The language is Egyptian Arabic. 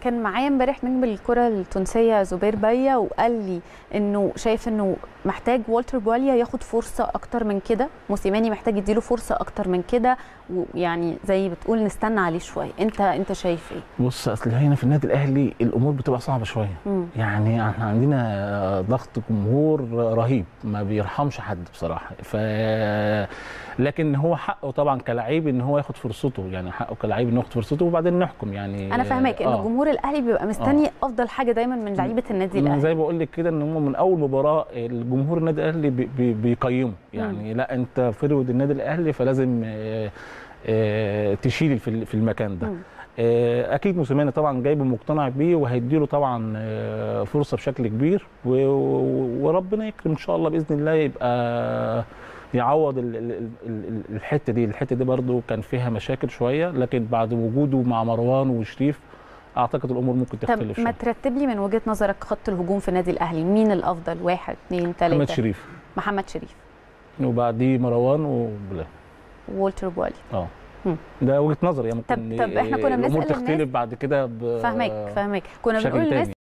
كان معايا امبارح نجم الكره التونسيه زبير بيا وقال لي انه شايف انه محتاج والتر بواليا ياخد فرصه اكتر من كده موسيماني محتاج يديله فرصه اكتر من كده ويعني زي بتقول نستنى عليه شويه انت انت شايف ايه بص اصل هنا في النادي الاهلي الامور بتبقى صعبه شويه مم. يعني احنا عندنا ضغط جمهور رهيب ما بيرحمش حد بصراحه ف لكن هو حقه طبعا كلاعب ان هو ياخد فرصته يعني حقه كلاعب انه ياخد فرصته وبعدين نحكم يعني انا فاهماك ان آه. جمهور الاهلي بيبقى مستني افضل حاجه دايما من لعيبه النادي من الاهلي زي بقول لك كده ان هم من اول مباراه الجمهور النادي الاهلي بي- بي- بيقيمه يعني لا انت فرود النادي الاهلي فلازم آه، آه، تشيل في ال- في المكان ده مم. آه، اكيد موسيماني طبعا جايبه مقتنع بيه وهيديله طبعا آه، فرصه بشكل كبير و- و- وربنا يكرم ان شاء الله باذن الله يبقى يعوض ال- ال- ال- ال- الحته دي الحته دي برضو كان فيها مشاكل شويه لكن بعد وجوده مع مروان وشريف اعتقد الامور ممكن طب تختلف ما شويه ترتب لي من وجهه نظرك خط الهجوم في النادي الاهلي مين الافضل واحد اثنين محمد ثلاثه شريف محمد شريف وبعديه مروان وبلال وولتر بوالي اه مم. ده وجهه نظري يعني ممكن طب- طب إحنا كنا الامور بنسأل الناس- تختلف بعد كده ب- فاهمك فاهمك كنا بشكل بنقول للناس تاني.